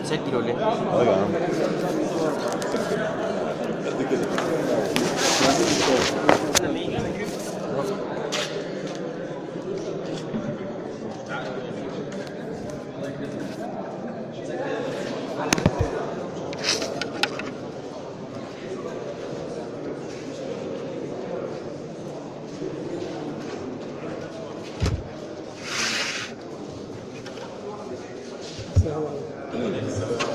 تسجل ولا ايه؟ اه يا عم قد كده السلام عليكم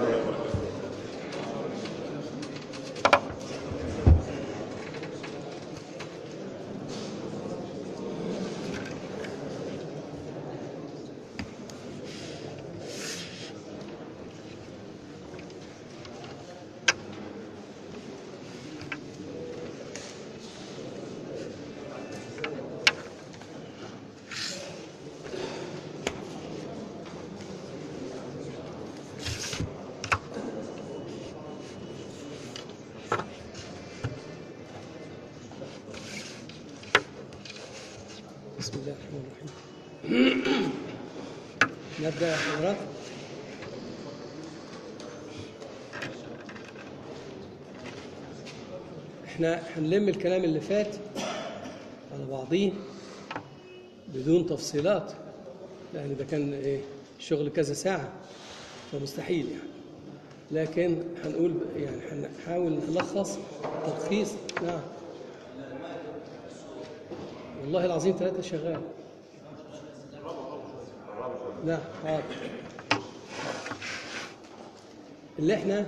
بسم الله الرحمن الرحيم نبدأ يا حضرات احنا هنلم الكلام اللي فات على بعضيه بدون تفصيلات لأن ده كان ايه شغل كذا ساعة فمستحيل يعني لكن هنقول يعني هنحاول نلخص تلخيص نعم والله العظيم ثلاثة شغال لا حاضر اللي احنا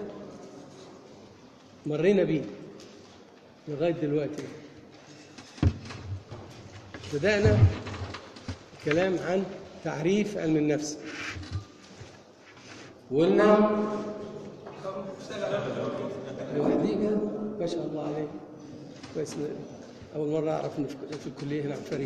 مرينا بيه لغاية دلوقتي بدأنا الكلام عن تعريف علم النفس وقلنا لوحدي كده ما شاء الله عليك كويس أول مرة أعرف إن في في الكلية هنا عن فريد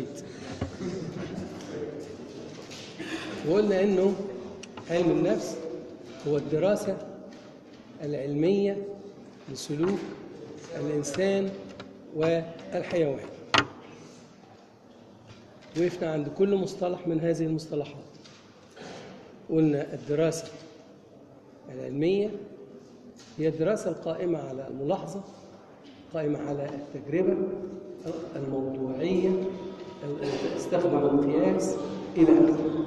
وقلنا إنه علم النفس هو الدراسة العلمية لسلوك الإنسان والحيوان وقفنا عند كل مصطلح من هذه المصطلحات قلنا الدراسة العلمية هي الدراسة القائمة على الملاحظة قائمة على التجربة الموضوعية استخدم القياس إلى آخره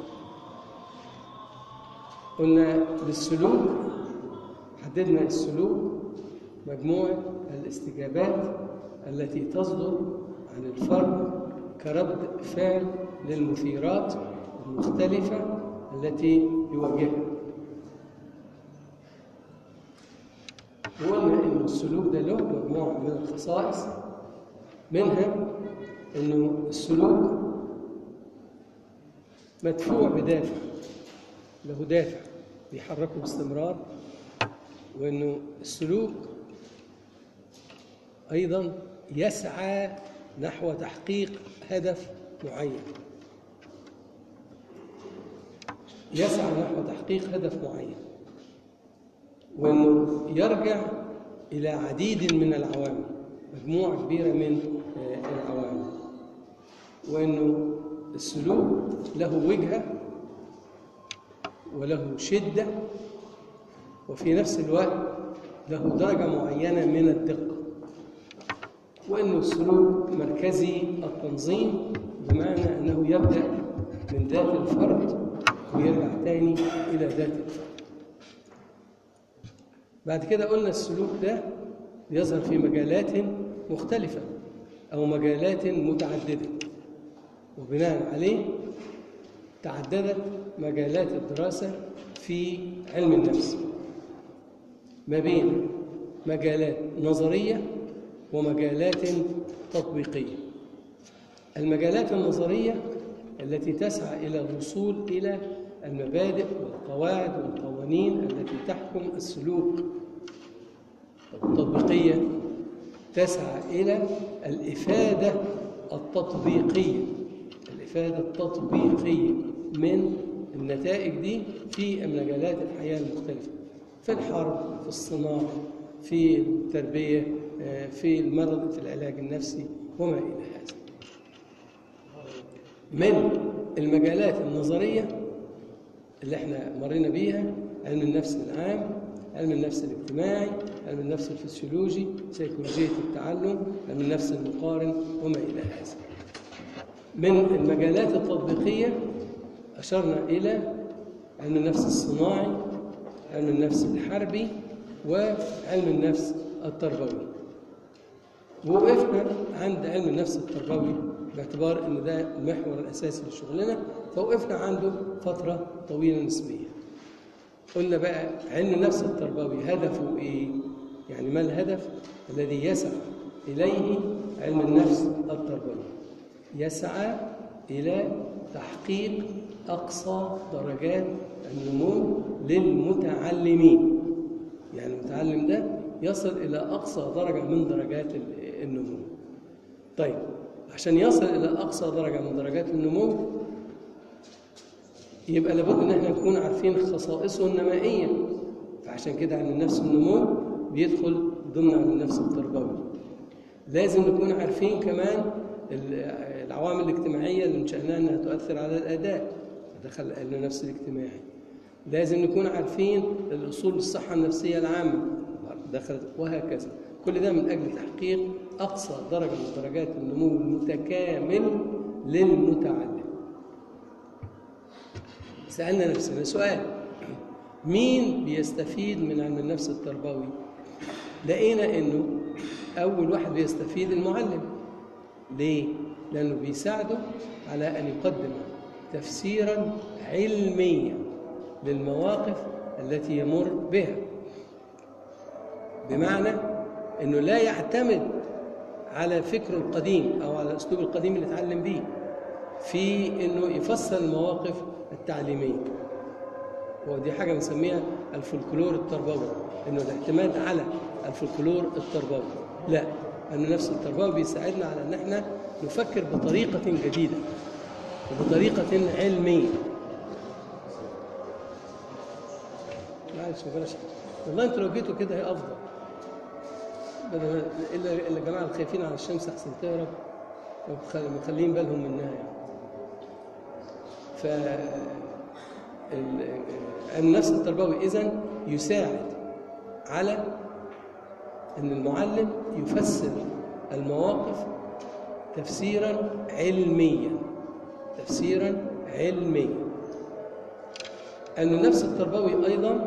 قلنا للسلوك حددنا السلوك مجموعة الاستجابات التي تصدر عن الفرد كرد فعل للمثيرات المختلفة التي يواجهها وقلنا ان السلوك ده له مجموعه من الخصائص منها انه السلوك مدفوع بدافع له دافع بيحركه باستمرار وانه السلوك ايضا يسعى نحو تحقيق هدف معين يسعى نحو تحقيق هدف معين وانه يرجع الى عديد من العوامل مجموعه كبيره من آه، العوامل وانه السلوك له وجهه وله شده وفي نفس الوقت له درجه معينه من الدقه وانه السلوك مركزي التنظيم بمعنى انه يبدا من ذات الفرد ويرجع تاني الى ذات الفرد بعد كده قلنا السلوك ده يظهر في مجالات مختلفة أو مجالات متعددة وبناء عليه تعددت مجالات الدراسة في علم النفس ما بين مجالات نظرية ومجالات تطبيقية المجالات النظرية التي تسعى إلى الوصول إلى المبادئ والقواعد والقوانين التي تحكم السلوك التطبيقية تسعى إلى الإفادة التطبيقية الإفادة التطبيقية من النتائج دي في مجالات الحياة المختلفة في الحرب في الصناعة في التربية آه، في المرض في العلاج النفسي وما إلى هذا من المجالات النظرية اللي احنا مرينا بيها علم النفس العام علم النفس الاجتماعي علم النفس الفسيولوجي سيكولوجية التعلم علم النفس المقارن وما إلى هذا من المجالات التطبيقية أشرنا إلى علم النفس الصناعي علم النفس الحربي وعلم النفس التربوي ووقفنا عند علم النفس التربوي باعتبار ان ده المحور الاساسي لشغلنا فوقفنا عنده فتره طويله نسبيا قلنا بقى علم النفس التربوي هدفه ايه يعني ما الهدف الذي يسعى اليه علم النفس التربوي يسعى الى تحقيق اقصى درجات النمو للمتعلمين يعني المتعلم ده يصل الى اقصى درجه من درجات النمو طيب عشان يصل الى اقصى درجه من درجات النمو يبقى لابد ان احنا نكون عارفين خصائصه النمائيه فعشان كده علم النفس النمو بيدخل ضمن علم النفس التربوي لازم نكون عارفين كمان العوامل الاجتماعيه اللي انشأناها انها تؤثر على الاداء دخل علم النفس الاجتماعي لازم نكون عارفين الاصول الصحه النفسيه العامه دخلت وهكذا كل ده من اجل تحقيق اقصى درجه من درجات النمو المتكامل للمتعلم سالنا نفسنا سؤال مين بيستفيد من علم النفس التربوي لقينا انه اول واحد بيستفيد المعلم ليه لانه بيساعده على ان يقدم تفسيرا علميا للمواقف التي يمر بها بمعنى انه لا يعتمد على فكره القديم او على الاسلوب القديم اللي اتعلم بيه في انه يفسر المواقف التعليميه ودي حاجه بنسميها الفولكلور التربوي انه الاعتماد على الفولكلور التربوي لا ان نفس التربوي بيساعدنا على ان احنا نفكر بطريقه جديده وبطريقه علميه معلش بلاش والله انتوا لو جيتوا كده هي افضل بدل الا الا الجماعه الخايفين على الشمس احسن تهرب مخلين بالهم منها يعني ف النفس التربوي اذا يساعد على ان المعلم يفسر المواقف تفسيرا علميا تفسيرا علميا ان النفس التربوي ايضا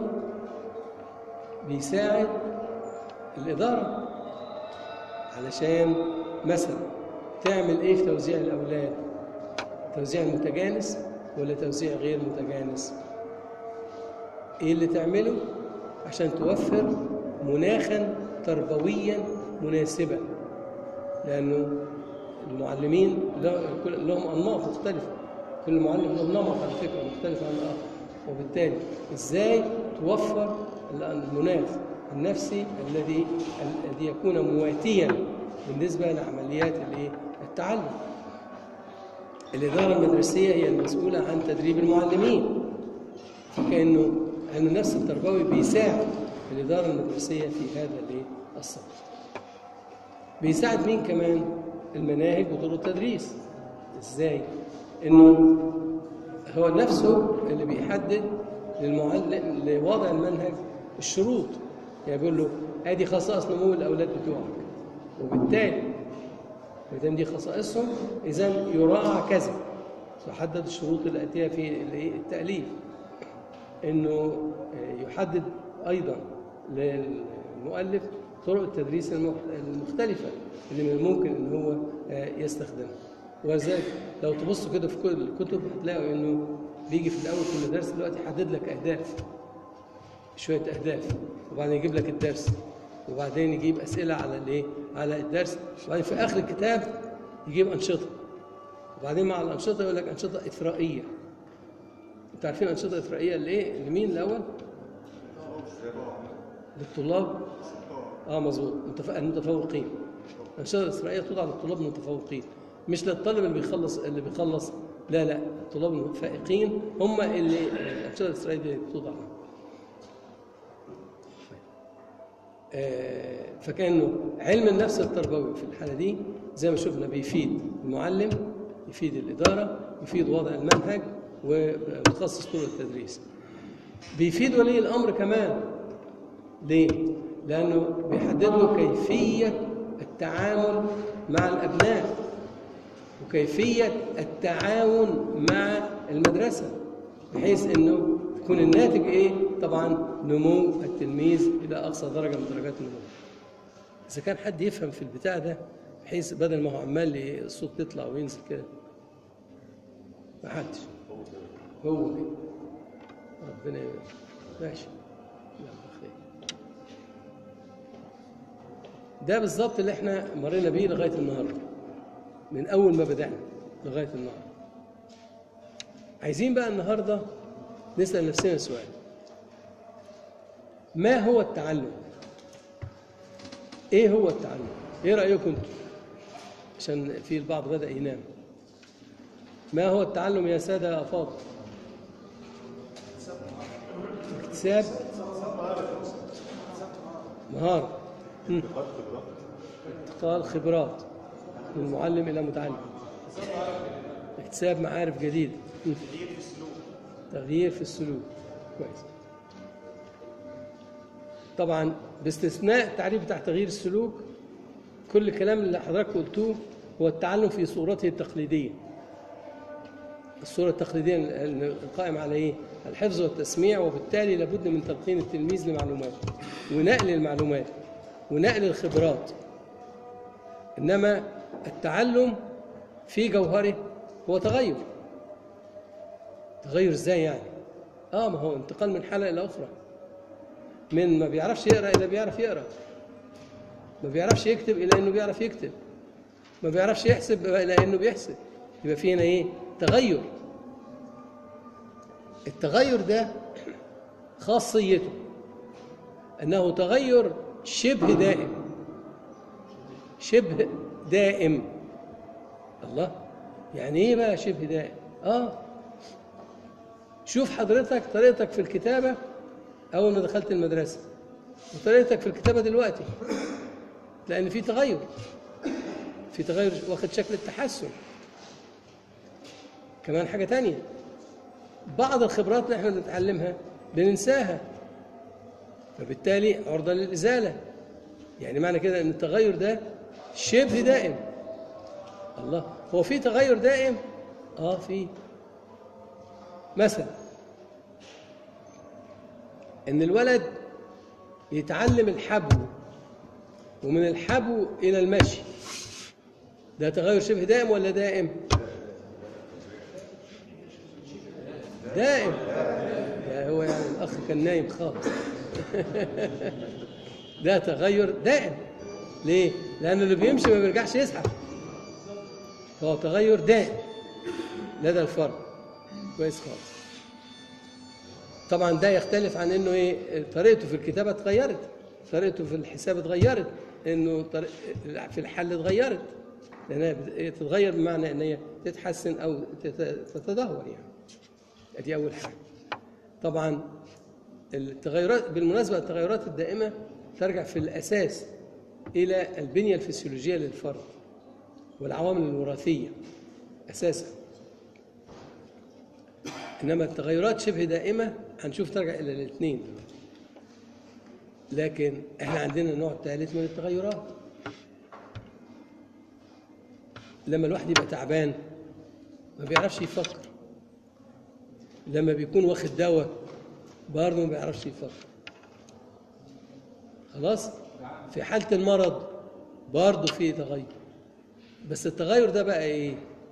بيساعد الاداره علشان مثلا تعمل ايه في توزيع الاولاد توزيع متجانس ولا توزيع غير متجانس ايه اللي تعمله عشان توفر مناخا تربويا مناسبا لانه المعلمين لهم انماط مختلفه كل معلم له نمط على فكره مختلف عن الاخر وبالتالي ازاي توفر المناخ النفسي الذي الذي يكون مواتيا بالنسبه لعمليات التعلم الإدارة المدرسية هي المسؤولة عن تدريب المعلمين فكأنه علم النفس التربوي بيساعد الإدارة المدرسية في هذا الصف بيساعد مين كمان المناهج وطرق التدريس ازاي انه هو نفسه اللي بيحدد للمعلم لوضع المنهج الشروط يعني بيقول له ادي خصائص نمو الاولاد بتوعك وبالتالي ما دي خصائصهم اذا يراعى كذا تحدد الشروط الاتيه في التاليف انه يحدد ايضا للمؤلف طرق التدريس المختلفه اللي من الممكن ان هو يستخدمها ولذلك لو تبصوا كده في كل الكتب هتلاقوا انه بيجي في الاول كل درس دلوقتي يحدد لك اهداف شويه اهداف وبعدين يجيب لك الدرس وبعدين يجيب اسئله على الايه على الدرس وبعدين في اخر الكتاب يجيب انشطه وبعدين مع الانشطه يقول لك انشطه اثرائيه انتوا عارفين انشطه اثرائيه لايه لمين الاول للطلاب اه مظبوط المتفوقين الانشطه الاثرائيه توضع للطلاب المتفوقين مش للطالب اللي بيخلص اللي بيخلص لا لا الطلاب الفائقين هم اللي الانشطه الاثرائيه دي توضع لهم فكانه علم النفس التربوي في الحاله دي زي ما شفنا بيفيد المعلم يفيد الاداره يفيد وضع المنهج ومتخصص طرق التدريس بيفيد ولي الامر كمان ليه لانه بيحدد له كيفيه التعامل مع الابناء وكيفيه التعاون مع المدرسه بحيث انه يكون الناتج ايه طبعا نمو التلميذ الى اقصى درجه من درجات النمو اذا كان حد يفهم في البتاع ده بحيث بدل ما هو عمال ي- الصوت يطلع وينزل كده ما حدش هو كده ربنا يبارك. ماشي يلا خير ده بالظبط اللي احنا مرينا بيه لغايه النهارده من اول ما بدانا لغايه النهارده عايزين بقى النهارده نسال نفسنا سؤال ما هو التعلم ايه هو التعلم ايه رايكم انتم عشان في البعض بدا ينام ما هو التعلم يا ساده يا افاضل اكتساب مهاره مم. انتقال خبرات من معلم الى متعلم اكتساب معارف جديده مم. تغيير في السلوك كويس طبعا باستثناء التعريف بتاع تغيير السلوك كل الكلام اللي حضرتك قلتوه هو التعلم في صورته التقليديه الصوره التقليديه القائمه على ايه الحفظ والتسميع وبالتالي لابد من تلقين التلميذ لمعلومات ونقل المعلومات ونقل الخبرات انما التعلم في جوهره هو تغير تغير ازاي يعني اه ما هو انتقال من حاله الى اخرى من ما بيعرفش يقرا الى بيعرف يقرا ما بيعرفش يكتب الى انه بيعرف يكتب ما بيعرفش يحسب الى انه بيحسب يبقى في هنا ايه تغير التغير ده خاصيته انه تغير شبه دائم شبه دائم الله يعني ايه بقى شبه دائم اه شوف حضرتك طريقتك في الكتابه اول ما دخلت المدرسه وطريقتك في الكتابه دلوقتي لان في تغير في تغير واخد شكل التحسن كمان حاجه تانية بعض الخبرات اللي احنا بنتعلمها بننساها فبالتالي عرضه للازاله يعني معنى كده ان التغير ده شبه دائم الله هو في تغير دائم اه في مثلا ان الولد يتعلم الحبو ومن الحبو الى المشي ده تغير شبه دائم ولا دائم دائم يعني هو يعني الاخ كان نايم خالص ده تغير دائم ليه لان اللي بيمشي ما بيرجعش يزحف فهو تغير دائم لدى الفرد كويس خالص طبعا ده يختلف عن انه ايه طريقته في الكتابه اتغيرت طريقته في الحساب اتغيرت انه طريق في الحل اتغيرت لانها تتغير بمعنى ان هي تتحسن او تت- تتدهور يعني دي اول حاجه طبعا التغيرات بالمناسبه التغيرات الدائمه ترجع في الاساس الى البنيه الفسيولوجيه للفرد والعوامل الوراثيه اساسا انما التغيرات شبه دائمه هنشوف ترجع الى الاثنين لكن احنا عندنا نوع ثالث من التغيرات لما الواحد يبقى تعبان ما بيعرفش يفكر لما بيكون واخد دواء برضه ما بيعرفش يفكر خلاص في حالة المرض برضه في تغير بس التغير ده بقى ايه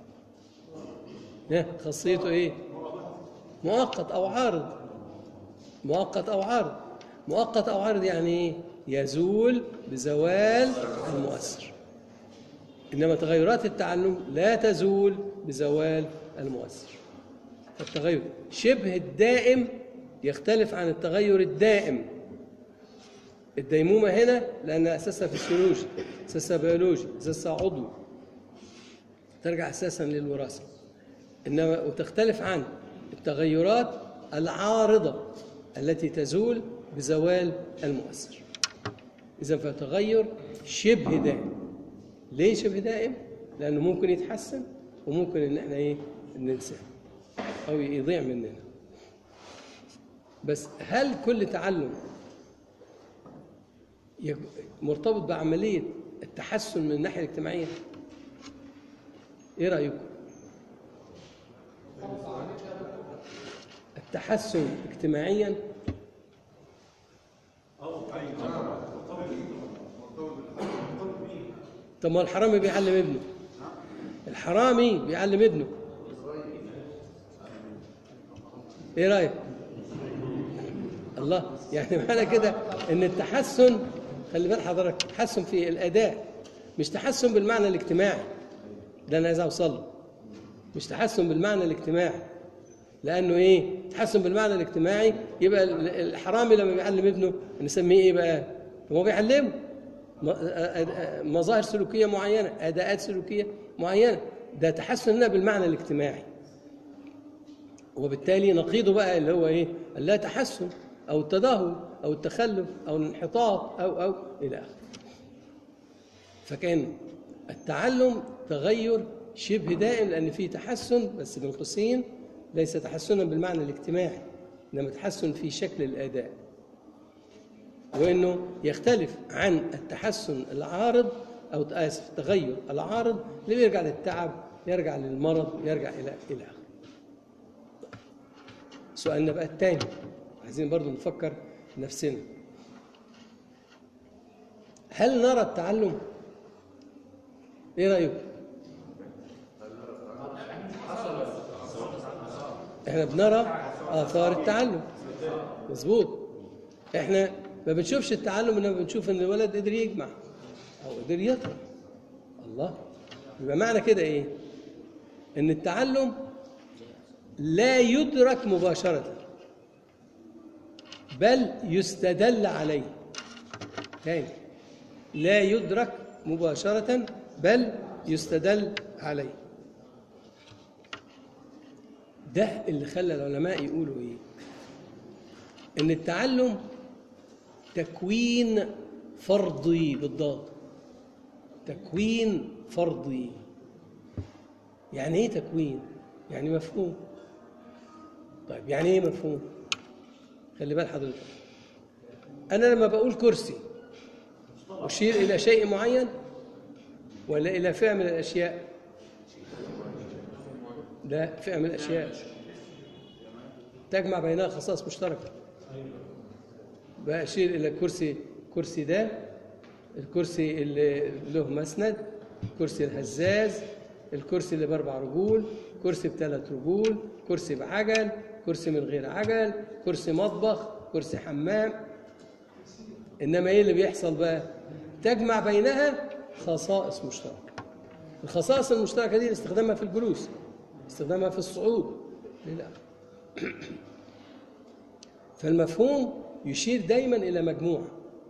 ها خاصيته ايه مؤقت او عارض مؤقت او عارض مؤقت او عارض يعني ايه يزول بزوال المؤثر انما تغيرات التعلم لا تزول بزوال المؤثر التغير شبه الدائم يختلف عن التغير الدائم الديمومة هنا لأن أساسها فسيولوجي أساسها بيولوجي أساسها عضوي ترجع أساسا للوراثة إنما وتختلف عن التغيرات العارضة التي تزول بزوال المؤثر إذا فتغير شبه دائم ليه شبه دائم؟ لأنه ممكن يتحسن وممكن إن إحنا إيه ننساه أو يضيع مننا بس هل كل تعلم يج- مرتبط بعملية التحسن من الناحية الاجتماعية؟ إيه رأيكم؟ التحسن اجتماعيا طب ما الحرامي بيعلم ابنه الحرامي بيعلم ابنه ايه رايك الله يعني معنى كده ان التحسن خلي بال حضرتك تحسن في الاداء مش تحسن بالمعنى الاجتماعي ده انا عايز اوصل له مش تحسن بالمعنى الاجتماعي لانه ايه تحسن بالمعنى الاجتماعي يبقى ال- الحرامي لما بيعلم ابنه نسميه ايه بقى هو بيعلمه م- أ- أ- مظاهر سلوكيه معينه اداءات سلوكيه معينه ده تحسن هنا بالمعنى الاجتماعي وبالتالي نقيضه بقى اللي هو ايه اللا تحسن او التدهور او التخلف او الانحطاط او او الى اخره فكان التعلم تغير شبه دائم لان فيه تحسن بس بين قوسين ليس تحسنا بالمعنى الاجتماعي انما تحسن في شكل الاداء وانه يختلف عن التحسن العارض او اسف التغير العارض اللي بيرجع للتعب يرجع للمرض يرجع الى الى اخره سؤالنا بقى الثاني عايزين برضو نفكر نفسنا هل نرى التعلم ايه رايكم احنا بنرى اثار التعلم مظبوط احنا ما بنشوفش التعلم انما بنشوف ان الولد قدر يجمع او قدر يقرا الله يبقى معنى كده ايه ان التعلم لا يدرك مباشره بل يستدل عليه تاني لا يدرك مباشرة بل يستدل عليه ده اللي خلى العلماء يقولوا ايه ان التعلم تكوين فرضي بالضاد تكوين فرضي يعني ايه تكوين يعني مفهوم طيب يعني ايه مفهوم خلي بال حضرتك انا لما بقول كرسي اشير الى شيء معين ولا الى فئه من الاشياء ده فئه من الاشياء تجمع بينها خصائص مشتركه بأشير إلى الكرسي الكرسي ده الكرسي اللي له مسند الكرسي الهزاز الكرسي اللي بأربع رجول كرسي بثلاث رجول كرسي بعجل كرسي من غير عجل كرسي مطبخ كرسي حمام إنما إيه اللي بيحصل بقى تجمع بينها خصائص مشتركة الخصائص المشتركة دي استخدامها في الجلوس استخدامها في الصعود لا فالمفهوم يشير دايما إلى مجموعة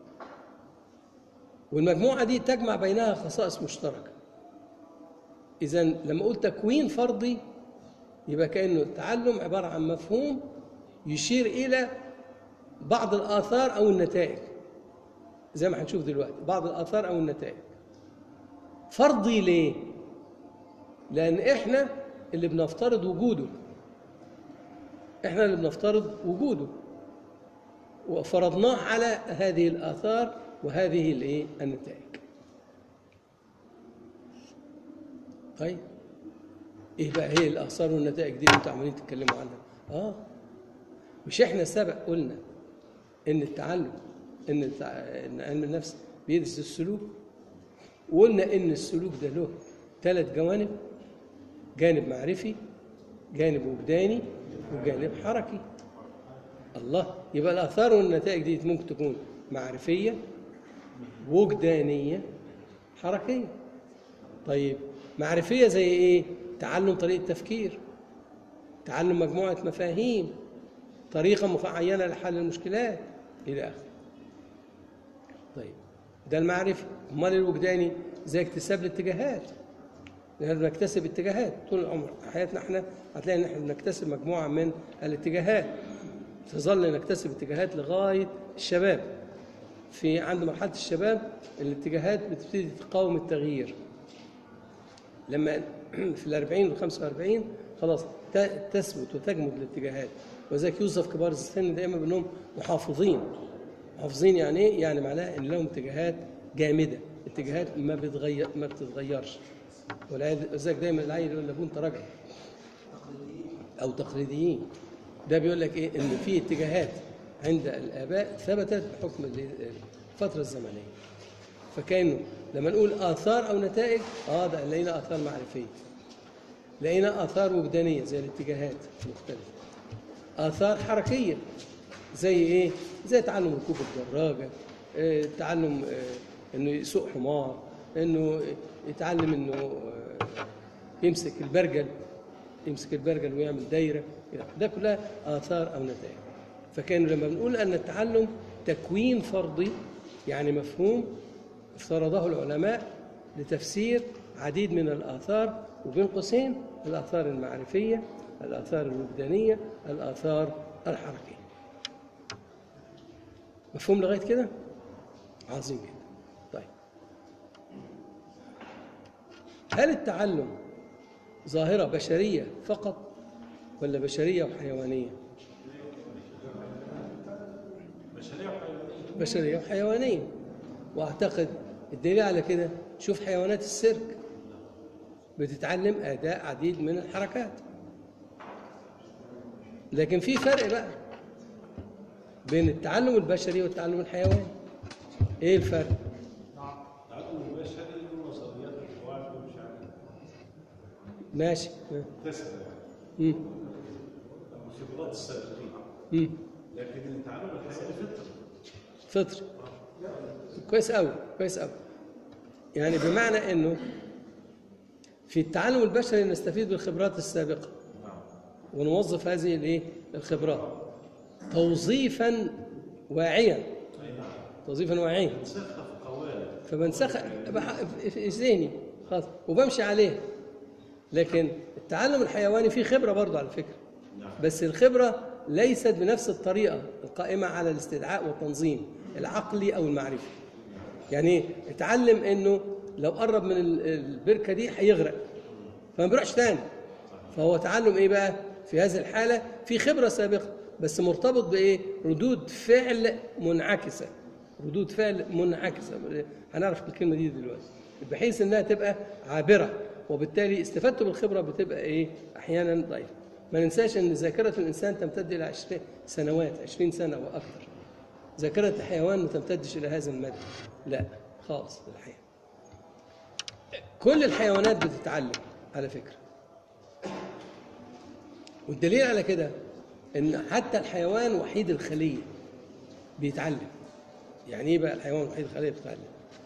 والمجموعة دي تجمع بينها خصائص مشتركة إذا لما أقول تكوين فردي يبقى كأنه التعلم عبارة عن مفهوم يشير إلى بعض الآثار أو النتائج زي ما هنشوف دلوقتي بعض الآثار أو النتائج فرضي ليه؟ لأن إحنا اللي بنفترض وجوده إحنا اللي بنفترض وجوده وفرضناه على هذه الآثار وهذه الإيه؟ النتائج طيب ايه بقى هي الاثار والنتائج دي اللي انتوا عمالين تتكلموا عنها اه مش احنا سبق قلنا ان التعلم ان التع... ان علم النفس بيدرس السلوك وقلنا ان السلوك ده له ثلاث جوانب جانب معرفي جانب وجداني وجانب حركي الله يبقى الاثار والنتائج دي ممكن تكون معرفيه وجدانيه حركيه طيب معرفيه زي ايه تعلم طريقه تفكير تعلم مجموعه مفاهيم طريقه معينه لحل المشكلات الى اخره طيب ده المعرفي امال الوجداني زي اكتساب الاتجاهات نحن بنكتسب اتجاهات طول العمر حياتنا احنا هتلاقي ان احنا بنكتسب مجموعه من الاتجاهات تظل نكتسب اتجاهات لغايه الشباب في عند مرحله الشباب الاتجاهات بتبتدي تقاوم التغيير لما في الأربعين والخمسة وأربعين خلاص ت- تثبت وتجمد الاتجاهات وذلك يوصف كبار السن دائما بانهم محافظين محافظين يعني ايه؟ يعني معناه ان لهم اتجاهات جامده اتجاهات ما بتغير ما بتتغيرش ولذلك دايما العيل يقول لابوه انت راجل او تقليديين ده بيقول لك ايه ان في اتجاهات عند الاباء ثبتت بحكم ال- الفتره الزمنيه فكانوا لما نقول اثار او نتائج اه ده لقينا اثار معرفيه لقينا اثار وجدانيه زي الاتجاهات المختلفه اثار حركيه زي ايه زي تعلم ركوب الدراجه آه، تعلم آه، انه يسوق حمار انه يتعلم انه آه، يمسك البرجل يمسك البرجل ويعمل دايره ده كلها اثار او نتائج فكانوا لما بنقول ان التعلم تكوين فرضي يعني مفهوم افترضه العلماء لتفسير عديد من الآثار وبين قوسين الآثار المعرفية الآثار الوجدانية الآثار الحركية مفهوم لغاية كده؟ عظيم جدا طيب هل التعلم ظاهرة بشرية فقط ولا بشرية وحيوانية؟ بشرية وحيوانية واعتقد الدليل على كده شوف حيوانات السيرك بتتعلم اداء عديد من الحركات لكن في فرق بقى بين التعلم البشري والتعلم الحيواني ايه الفرق تعلم البشري ونظريات القواعد ومش عارف ماشي تسأل مم. خبرات السابقين مم. لكن التعلم الحيواني فطرة فطري كويس قوي كويس قوي يعني بمعنى انه في التعلم البشري نستفيد بالخبرات السابقه ونوظف هذه الايه الخبرات توظيفا واعيا توظيفا واعيا سخة في قوالب فبنسخ بح- في ذهني خلاص وبمشي عليه لكن التعلم الحيواني فيه خبره برضه على فكره بس الخبره ليست بنفس الطريقه القائمه على الاستدعاء والتنظيم العقلي او المعرفي يعني اتعلم انه لو قرب من ال- البركه دي هيغرق فما بيروحش تاني فهو تعلم ايه بقى في هذه الحاله في خبره سابقه بس مرتبط بايه ردود فعل منعكسه ردود فعل منعكسه هنعرف الكلمه دي دلوقتي بحيث انها تبقى عابره وبالتالي استفادته بالخبره بتبقى ايه احيانا ضعيفه ما ننساش ان ذاكره الانسان تمتد الى 20 سنوات 20 سنه واكثر ذاكره الحيوان ما تمتدش الى هذا المدى لا خالص الحقيقه كل الحيوانات بتتعلم على فكره والدليل على كده ان حتى الحيوان وحيد الخليه بيتعلم يعني ايه بقى الحيوان وحيد الخليه بيتعلم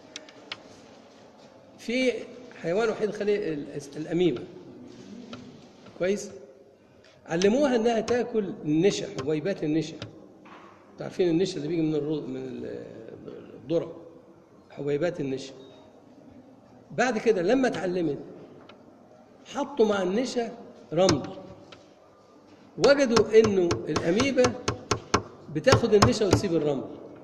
في حيوان وحيد الخليه ال- الاميبا كويس علموها انها تاكل النشا حبيبات النشا انتوا عارفين النشا اللي بيجي من الرو... من ال- الذره حبيبات النشا بعد كده لما اتعلمت حطوا مع النشا رمل وجدوا انه الاميبا بتاخد النشا وتسيب الرمل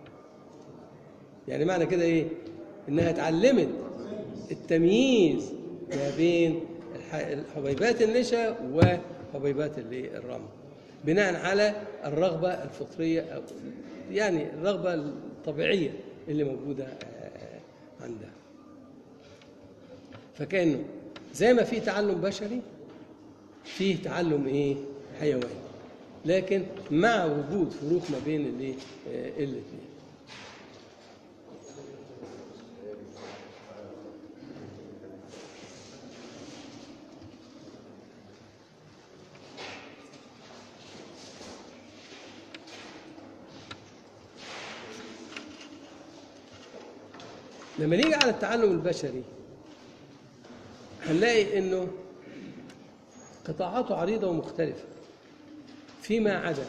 يعني معنى كده ايه انها اتعلمت التمييز ما بين الح- حبيبات النشا وحبيبات اللي الرمل بناء على الرغبه الفطريه أو يعني الرغبه الطبيعيه اللي موجوده آه، عندها فكانه زي ما في تعلم بشري فيه تعلم ايه حيواني لكن مع وجود فروق ما بين الايه آه، الاثنين لما نيجي على التعلم البشري هنلاقي انه قطاعاته عريضه ومختلفه فيما عدا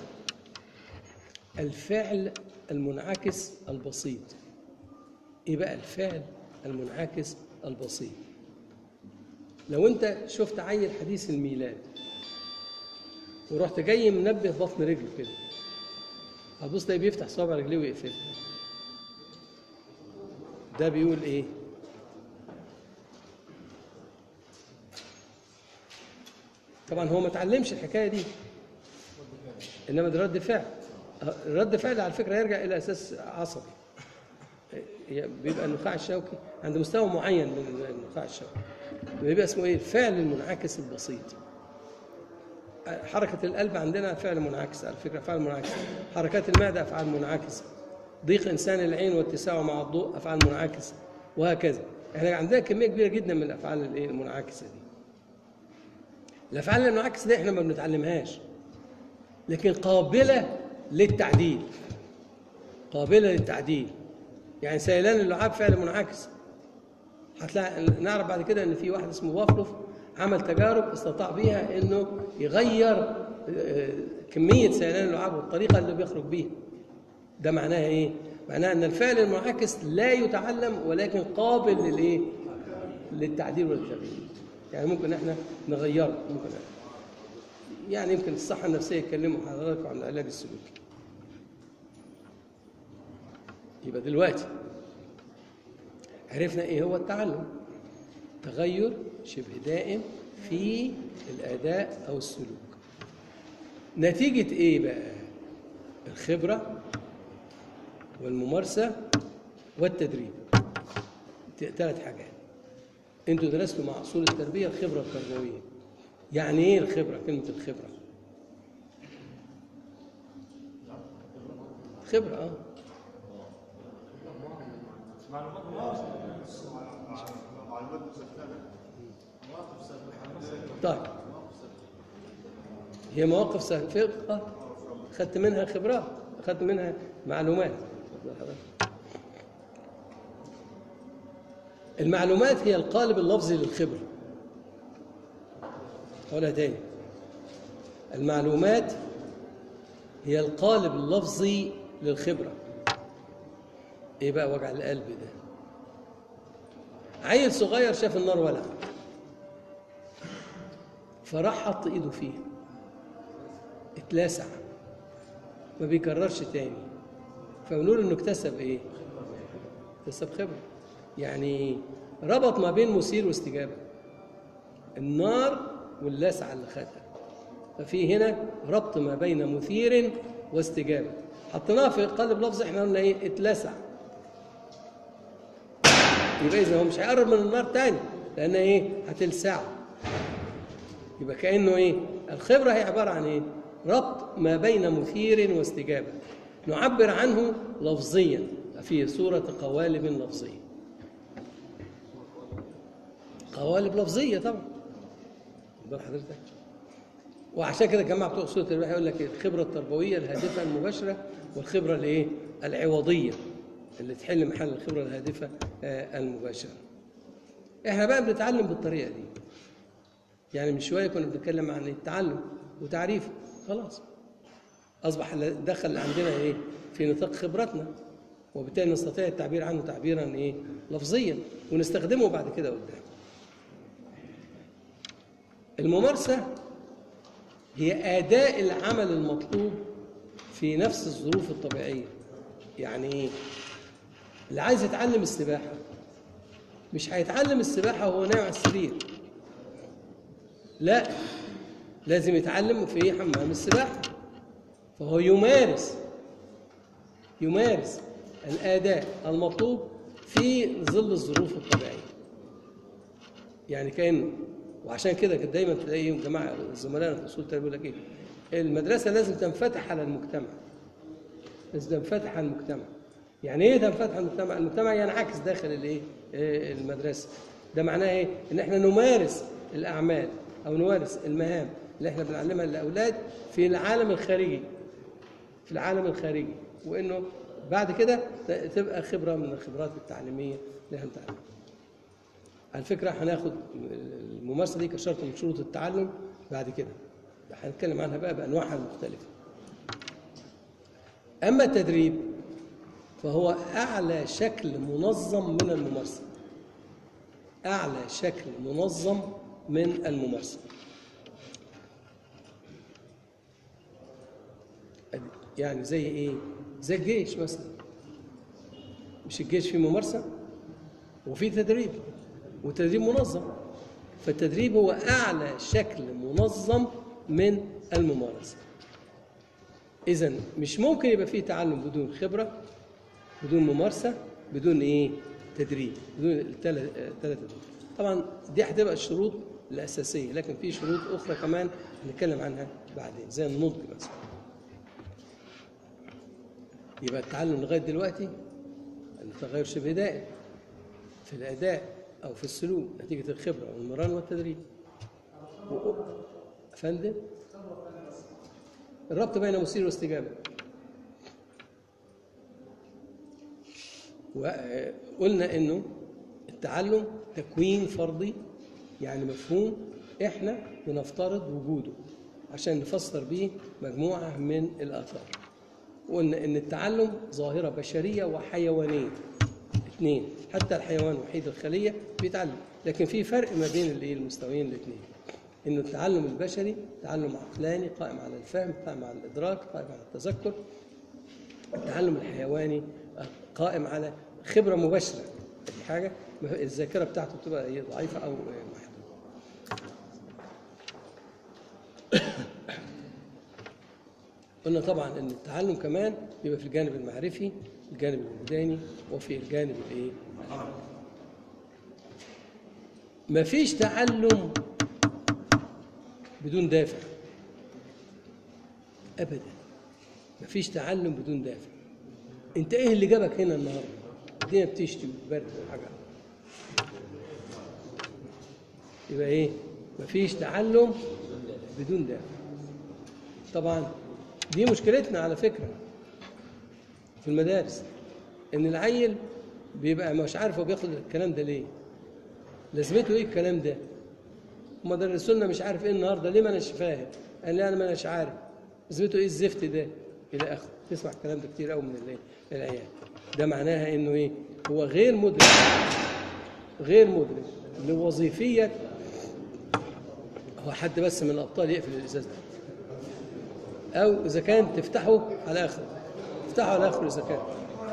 الفعل المنعكس البسيط ايه بقى الفعل المنعكس البسيط لو انت شفت عيل حديث الميلاد ورحت جاي منبه بطن رجله كده هتبص تلاقيه بيفتح صوابع رجليه ويقفلها ده بيقول ايه طبعا هو ما اتعلمش الحكايه دي انما ده رد فعل أه، رد فعل على فكره يرجع الى اساس عصبي هي- بيبقى النخاع الشوكي عند مستوى معين من النخاع الشوكي بيبقى اسمه ايه الفعل المنعكس البسيط حركة القلب عندنا فعل منعكس على فكرة فعل منعكس حركات المعدة أفعال منعكسة ضيق إنسان العين واتساعه مع الضوء أفعال منعكسة وهكذا احنا عندنا كمية كبيرة جدا من الأفعال الإيه؟ المنعكسة دي الأفعال المنعكسة دي احنا ما بنتعلمهاش لكن قابلة للتعديل قابلة للتعديل يعني سيلان اللعاب فعل منعكس هتلاقي نعرف بعد كده ان في واحد اسمه وافلوف عمل تجارب استطاع بيها انه يغير آه، كميه سيلان اللعاب والطريقه اللي بيخرج بيها ده معناها ايه معناها ان الفعل المنعكس لا يتعلم ولكن قابل للايه للتعديل والتغيير يعني ممكن احنا نغيره ممكن يعني يمكن الصحه النفسيه يتكلموا حضراتكم عن العلاج السلوكي يبقى دلوقتي عرفنا ايه هو التعلم تغير شبه دائم في الاداء او السلوك نتيجه ايه بقى الخبره والممارسه والتدريب ثلاث حاجات انتوا درستوا مع اصول التربيه الخبره التربويه يعني ايه الخبره كلمه الخبره خبره اه طيب هي مواقف سابقة خدت منها خبرات خدت منها معلومات المعلومات هي القالب اللفظي للخبرة أقولها تاني المعلومات هي القالب اللفظي للخبرة ايه بقى وجع القلب ده عيل صغير شاف النار ولعت فراح حط ايده فيها اتلسع ما بيكررش تاني فبنقول انه اكتسب ايه اكتسب خبره يعني ربط ما بين مثير واستجابه النار واللسعه اللي خدها ففي هنا ربط ما بين مثير واستجابه حطيناها في قالب لفظ احنا قلنا ايه اتلسع يبقى اذا هو مش هيقرب من النار تاني لان ايه هتلسعه يبقى كانه ايه الخبره هي عباره عن ايه ربط ما بين مثير واستجابه نعبر عنه لفظيا في صوره قوالب لفظيه قوالب لفظيه طبعا بال حضرتك وعشان كده الجماعه بتوع اصول التربيه يقول لك الخبره التربويه الهادفه المباشره والخبره الايه العوضيه اللي تحل محل الخبره الهادفه آه، المباشره احنا بقى بنتعلم بالطريقه دي يعني من شويه كنا بنتكلم عن التعلم وتعريفه خلاص اصبح ال- دخل عندنا ايه في نطاق خبرتنا وبالتالي نستطيع التعبير عنه تعبيرا ايه لفظيا ونستخدمه بعد كده قدام الممارسه هي اداء العمل المطلوب في نفس الظروف الطبيعيه يعني ايه اللي عايز يتعلم السباحه مش هيتعلم السباحه وهو نايم على السرير لا لازم يتعلم في حمام السباحة فهو يمارس يمارس الأداء المطلوب في ظل الظروف الطبيعية يعني كأنه وعشان كده كانت دايما تلاقي جماعة زملائنا في أصول التربية يقول لك إيه المدرسة لازم تنفتح على المجتمع لازم تنفتح على المجتمع يعني ايه تنفتح على المجتمع؟ المجتمع ينعكس داخل الايه؟ إيه المدرسه. ده معناه ايه؟ ان احنا نمارس الاعمال او نمارس المهام اللي احنا بنعلمها للاولاد في العالم الخارجي. في العالم الخارجي وانه بعد كده تبقى خبره من الخبرات التعليميه اللي احنا بنتعلمها. على فكره هناخد الممارسه دي كشرط من شروط التعلم بعد كده. هنتكلم عنها بقى بانواعها المختلفه. اما التدريب فهو أعلى شكل منظم من الممارسة أعلى شكل منظم من الممارسة يعني زي إيه؟ زي الجيش مثلا مش الجيش فيه ممارسة وفيه تدريب وتدريب منظم فالتدريب هو أعلى شكل منظم من الممارسة إذا مش ممكن يبقى فيه تعلم بدون خبرة بدون ممارسة بدون إيه؟ تدريب بدون الثلاثة دول طبعا دي هتبقى الشروط الأساسية لكن في شروط أخرى كمان هنتكلم عنها بعدين زي النضج مثلا يبقى التعلم لغاية دلوقتي التغير شبه دائم في الأداء أو في السلوك نتيجة الخبرة والمران والتدريب و- أفندم الربط بين مثير واستجابة وقلنا انه التعلم تكوين فردي يعني مفهوم احنا بنفترض وجوده عشان نفسر به مجموعه من الاثار وقلنا ان التعلم ظاهره بشريه وحيوانيه اثنين حتى الحيوان وحيد الخليه بيتعلم لكن في فرق ما بين اللي المستويين الاثنين انه التعلم البشري تعلم عقلاني قائم على الفهم قائم على الادراك قائم على التذكر التعلم الحيواني قائم على خبره مباشره دي حاجه الذاكره بتاعته بتبقى إيه ضعيفه او محدوده قلنا طبعا ان التعلم كمان بيبقى في الجانب المعرفي الجانب الوجداني وفي الجانب الايه العملي مفيش تعلم بدون دافع ابدا مفيش تعلم بدون دافع انت ايه اللي جابك هنا النهارده الدنيا بتشتي وبرد وحاجه يبقى ايه مفيش تعلم بدون دافع طبعا دي مشكلتنا على فكره في المدارس ان العيل بيبقى مش عارف هو بياخد الكلام ده ليه لازمته ايه الكلام ده هم درسوا لنا مش عارف ايه النهارده ليه ما اناش فاهم قال لي انا ما اناش عارف لازمته ايه الزفت ده الى اخره تسمع الكلام ده كتير قوي من الايه العيال ده معناها انه ايه هو غير مدرك غير مدرك لوظيفيه هو حد بس من الابطال يقفل الازاز ده او اذا كان تفتحه على اخره افتحه على اخره اذا كان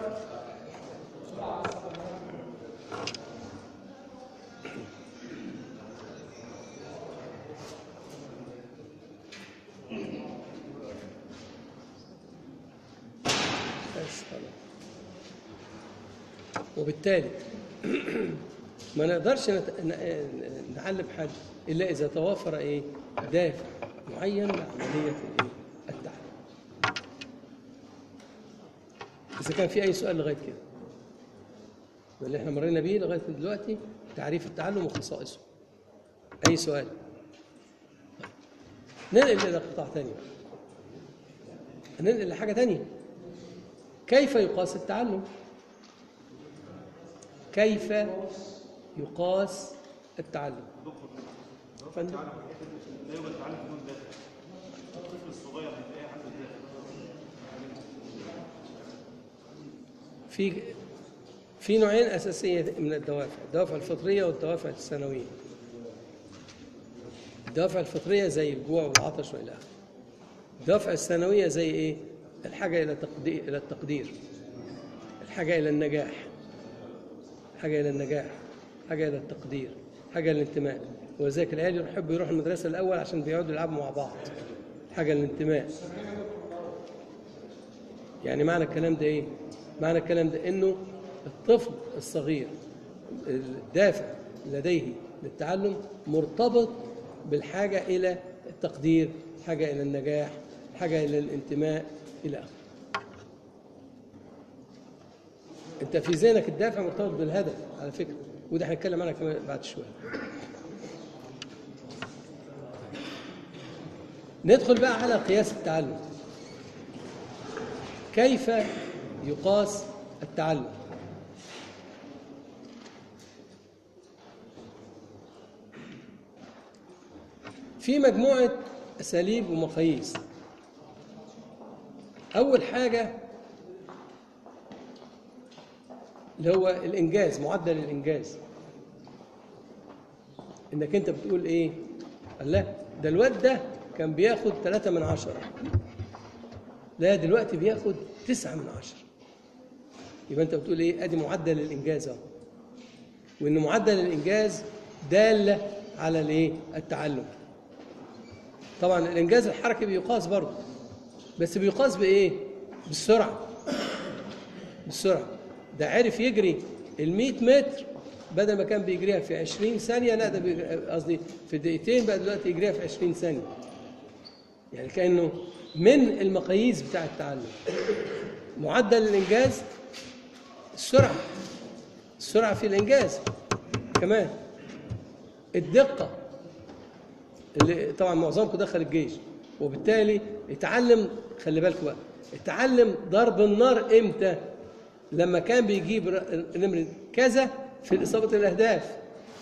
بس خلاص وبالتالي ما نقدرش نت... ن- نعلم حد الا اذا توافر ايه دافع معين لعمليه الايه التعلم اذا كان في اي سؤال لغايه كده واللي احنا مرينا بيه لغايه دلوقتي تعريف التعلم وخصائصه اي سؤال طيب. ننقل الى قطاع ثاني بقى. ننقل لحاجه ثانيه كيف يقاس التعلم كيف يقاس التعلم فندم لا يوجد تعلم بدون دافع الطفل الصغير هتلاقيه عنده دافع في في نوعين اساسيه من الدوافع الدوافع الفطريه والدوافع الثانويه الدوافع الفطريه زي الجوع والعطش والى اخره الدوافع الثانويه زي ايه الحاجه الى تقدير الى التقدير الحاجه الى النجاح حاجه الى النجاح حاجه الى التقدير حاجه الى الانتماء ولذلك العيال يحبوا يروحوا المدرسه الاول عشان بيقعدوا يلعبوا مع بعض حاجه الانتماء يعني معنى الكلام ده ايه معنى الكلام ده انه الطفل الصغير الدافع لديه للتعلم مرتبط بالحاجه الى التقدير حاجه الى النجاح حاجه الى الانتماء الى اخره انت في ذهنك الدافع مرتبط بالهدف على فكره وده هنتكلم عنها كمان بعد شويه ندخل بقى على قياس التعلم كيف يقاس التعلم في مجموعة أساليب ومقاييس أول حاجة اللي هو الإنجاز معدل الإنجاز إنك أنت بتقول إيه؟ قال لا ده الواد ده كان بياخد ثلاثة من عشرة لا دلوقتي بياخد تسعة من عشرة يبقى أنت بتقول إيه؟ أدي معدل الإنجاز أهو وإن معدل الإنجاز دالة على الايه التعلم طبعا الانجاز الحركي بيقاس برضه بس بيقاس بايه بالسرعه بالسرعه ده عرف يجري ال 100 متر بدل ما كان بيجريها في 20 ثانيه لا ده بيجري- قصدي في دقيقتين بقى دلوقتي يجريها في 20 ثانيه يعني كانه من المقاييس بتاع التعلم معدل الانجاز السرعه السرعه في الانجاز كمان الدقه اللي طبعا معظمكم دخل الجيش وبالتالي اتعلم خلي بالكم بقى اتعلم ضرب النار امتى لما كان بيجيب ر- نمرة كذا في إصابة الأهداف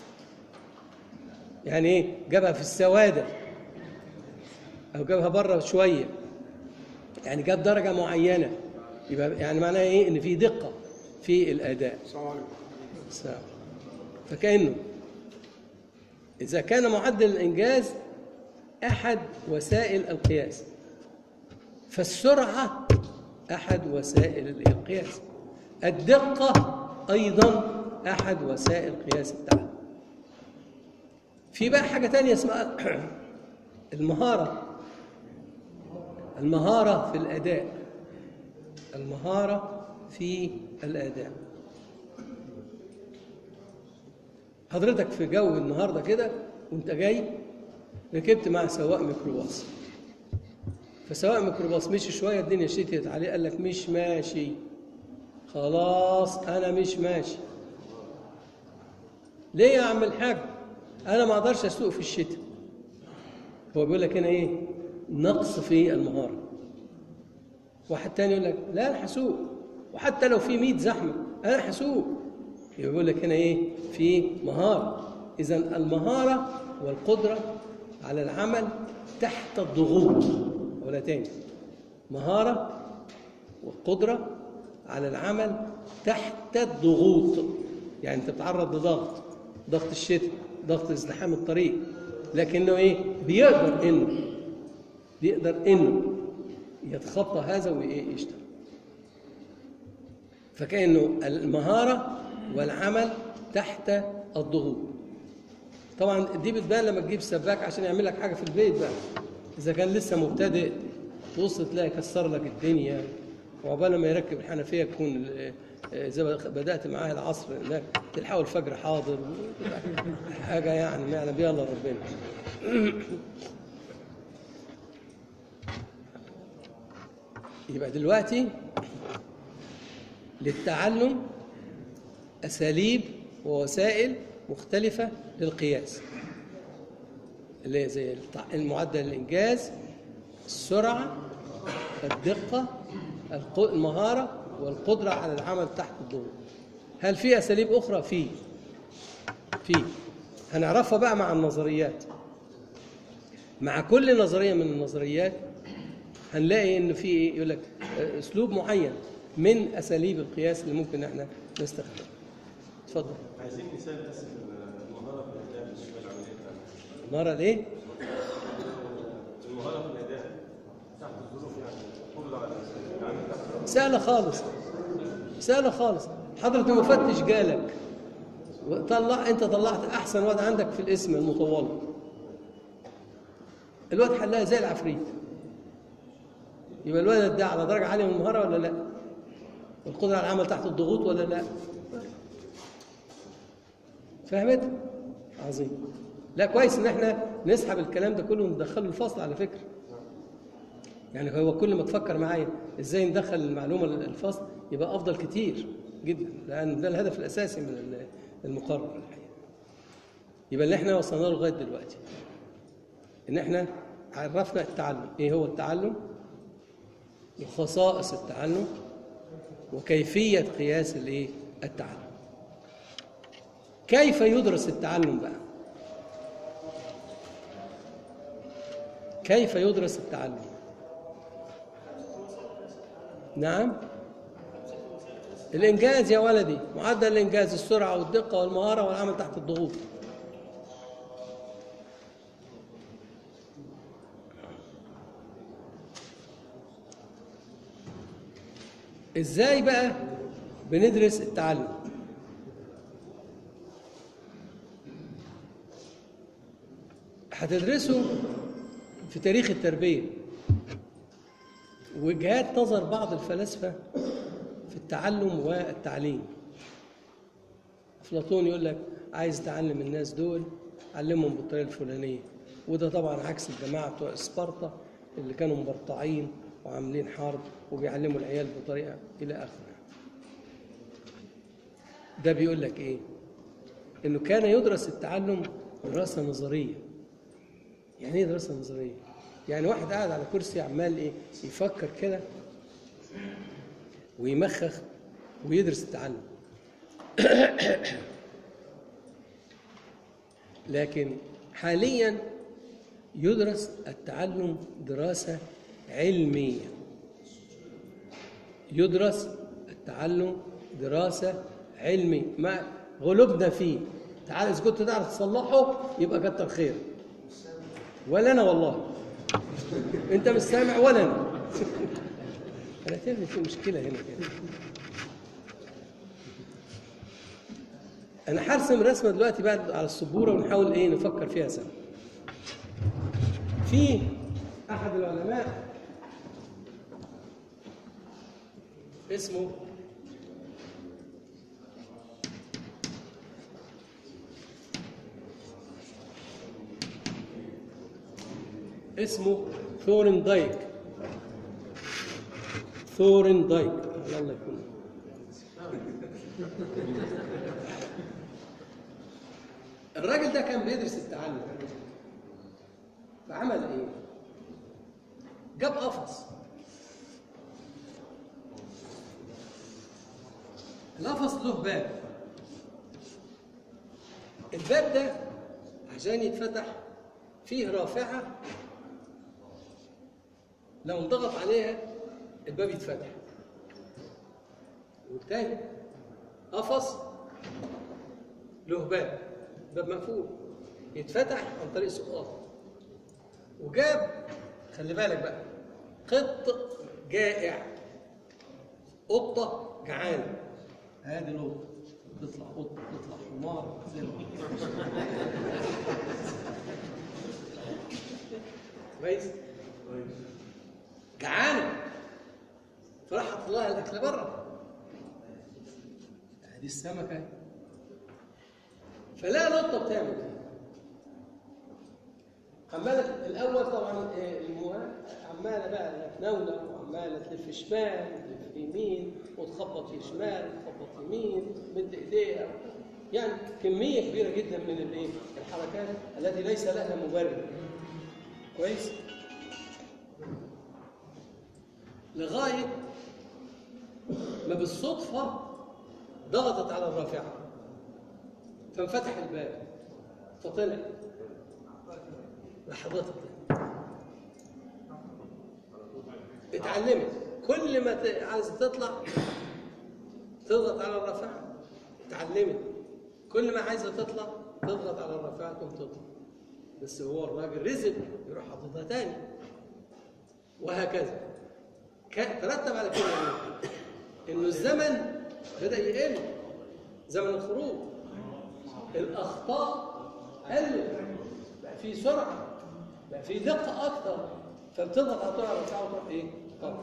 يعني إيه جابها في السوادة أو جابها بره شوية يعني جاب درجة معينة يبقى يعني معناها إيه إن في دقة في الأداء السلام عليكم السلام. فكأنه إذا كان معدل الإنجاز أحد وسائل القياس فالسرعة أحد وسائل القياس الدقة أيضا أحد وسائل قياس التعلم في بقى حاجة تانية اسمها المهارة المهارة في الأداء المهارة في الأداء حضرتك في جو النهارده كده وانت جاي ركبت مع سواق ميكروباص فسواق ميكروباص مشي شويه الدنيا شتيت عليه قال لك مش ماشي خلاص انا مش ماشي ليه يا عم الحاج انا ما اقدرش اسوق في الشتاء هو بيقول لك هنا ايه نقص في المهاره واحد تاني يقول لك لا انا هسوق وحتى لو في 100 زحمه انا هسوق يقول لك هنا ايه في مهاره اذا المهاره والقدره على العمل تحت الضغوط ولا تاني مهاره والقدره على العمل تحت الضغوط يعني انت بتتعرض لضغط ضغط الشتاء ضغط ازدحام الطريق لكنه ايه بيقدر انه بيقدر انه يتخطى هذا ويشتغل فكأنه المهارة والعمل تحت الضغوط طبعا دي بتبان لما تجيب سباك عشان يعمل لك حاجة في البيت بقى إذا كان لسه مبتدئ تبص تلاقي كسر لك الدنيا وعقبال ما يركب الحنفية تكون آه، زي ما بدأت معاه العصر هناك تلحقوا الفجر حاضر حاجة يعني ما يعلم بيها إلا ربنا يبقى دلوقتي للتعلم أساليب ووسائل مختلفة للقياس اللي هي زي التع- المعدل الإنجاز السرعة الدقة الق- المهارة والقدرة على العمل تحت الضغوط هل في أساليب أخرى؟ في في هنعرفها بقى مع النظريات مع كل نظرية من النظريات هنلاقي إن في إيه؟ يقول لك آه، أسلوب معين من أساليب القياس اللي ممكن إحنا نستخدمها اتفضل عايزين مثال بس في المهاره في الاداء مش في العمليه بتاعتنا. نرى ليه؟ المهاره في الاداء تحت الظروف يعني كل العمل تحت سهلة خالص سهلة خالص حضرة المفتش جالك وطلع انت طلعت احسن واد عندك في الاسم المطولة الواد حلها زي العفريت يبقى الولد ده على درجة عالية من المهارة ولا لا؟ والقدرة على العمل تحت الضغوط ولا لا؟ فهمت؟ عظيم لا كويس ان احنا نسحب الكلام ده كله وندخله الفصل على فكره يعني هو كل ما تفكر معايا ازاي ندخل المعلومه للفصل يبقى افضل كتير جدا لان ده الهدف الاساسي من المقرر الحقيقه يبقى اللي احنا وصلنا له لغايه دلوقتي ان احنا عرفنا التعلم ايه هو التعلم وخصائص التعلم وكيفيه قياس الايه التعلم كيف يدرس التعلم بقى كيف يدرس التعلم نعم الإنجاز يا ولدي معدل الإنجاز السرعة والدقة والمهارة والعمل تحت الضغوط إزاي بقى بندرس التعلم هتدرسه في تاريخ التربية وجهات نظر بعض الفلاسفة في التعلم والتعليم أفلاطون يقول لك عايز تعلم الناس دول علمهم بالطريقة الفلانية وده طبعا عكس الجماعة بتوع اسبارتا اللي كانوا مبرطعين وعاملين حرب وبيعلموا العيال بطريقة إلى آخره ده بيقول لك إيه؟ إنه كان يدرس التعلم دراسة نظرية يعني إيه دراسة نظرية؟ يعني واحد قاعد على كرسي عمال إيه؟ يفكر كده ويمخخ ويدرس التعلم لكن حاليا يدرس التعلم دراسة علمية يدرس التعلم دراسة علمية ما غلبنا فيه تعال إذا كنت تعرف تصلحه يبقى كتر خير ولا أنا والله أنت مش سامع ولا أنا أنا تعمل في مشكلة هنا كده أنا هرسم رسمة دلوقتي بعد على السبورة ونحاول إيه نفكر فيها سوا في أحد العلماء اسمه اسمه ثورن دايك ثورن دايك الله يكون الراجل ده كان بيدرس التعلم فعمل ايه جاب قفص القفص له باب الباب ده عشان يتفتح فيه رافعة لو انضغط عليها الباب يتفتح والتاني قفص له باب باب مقفول يتفتح عن طريق سقاط وجاب خلي بالك بقى قط جائع قطة جعانة هذه القطة تطلع قطة تطلع حمار زي القطة. كويس جعانة فراح حط لها الأكل بره هذه السمكة اهي. فلا القطة بتعمل ايه عمالة الأول طبعا إيه، المه- عمالة بقى تنونة وعمالة تلف شمال وتلف يمين وتخبط في شمال وتخبط يمين مد إيديها يعني كمية كبيرة جدا من الإيه؟ الحركات التي ليس لها مبرر كويس؟ لغاية ما بالصدفة ضغطت على الرافعة فانفتح الباب فطلع لحظتها اتعلمت كل ما ت- عايزه تطلع تضغط على الرافعه اتعلمت كل ما عايزه تطلع تضغط على الرافعه تقوم تطلع بس هو الراجل رزق يروح حاططها تاني وهكذا كان ترتب على كده ايه؟ انه الزمن بدا يقل زمن الخروج الاخطاء قلت بقى في سرعه بقى في دقه اكتر فبتضغط على طول على الرافعه وتروح ايه؟ طبعا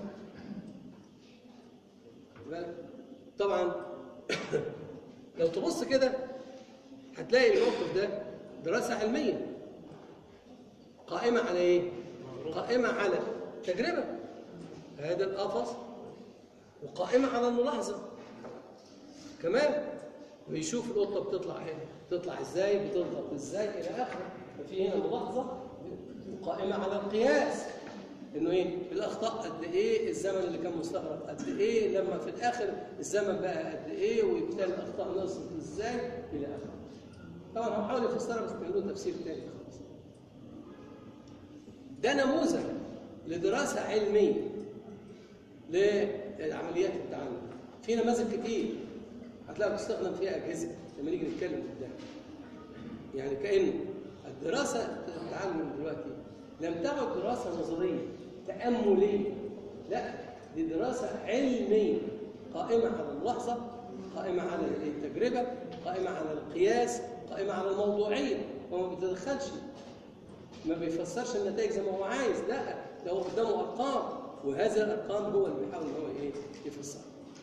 خد بالك؟ طبعا لو تبص كده هتلاقي الموقف ده دراسه علميه قائمه على ايه؟ قائمه على تجربه هذا القفص وقائمه على الملاحظه كمان ويشوف القطه بتطلع هنا بتطلع ازاي بتضغط ازاي الى اخره ففي هنا ملاحظه قائمه على القياس انه ايه الاخطاء قد ايه الزمن اللي كان مستغرق قد ايه لما في الاخر الزمن بقى قد ايه وبالتالي الاخطاء نقصت ازاي الى اخره طبعا هو حاول يفسرها بس كان له تفسير تاني خالص ده نموذج لدراسه علميه لعمليات التعلم في نماذج كتير هتلاقي بتستخدم فيها اجهزه لما نيجي نتكلم قدام يعني كانه الدراسه التعلم دلوقتي لم تعد دراسه نظريه تامليه لا دي دراسه علميه قائمه على اللحظه قائمه على التجربه قائمه على القياس قائمه على الموضوعيه وما بتدخلش ما بيفسرش النتائج زي ما هو عايز لا ده هو قدامه ارقام وهذه الارقام هو اللي بيحاول ان هو ايه يفسرها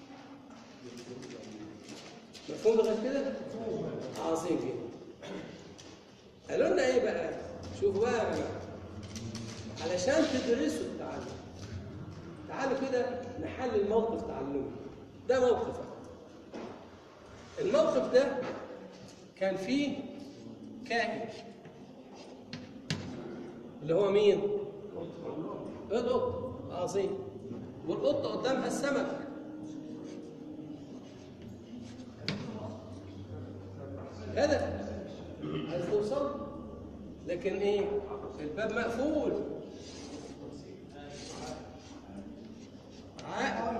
مفهوم لغايه كده؟ عظيم جدا قالوا لنا ايه بقى؟ شوفوا بقى يا جماعه علشان تدرسوا التعلم تعالوا كده نحلل موقف تعلمي ده موقف الموقف ده كان فيه كائن اللي هو مين؟ القط عظيم والقطة قدامها السمك هدف عايز توصل لكن ايه الباب مقفول عائق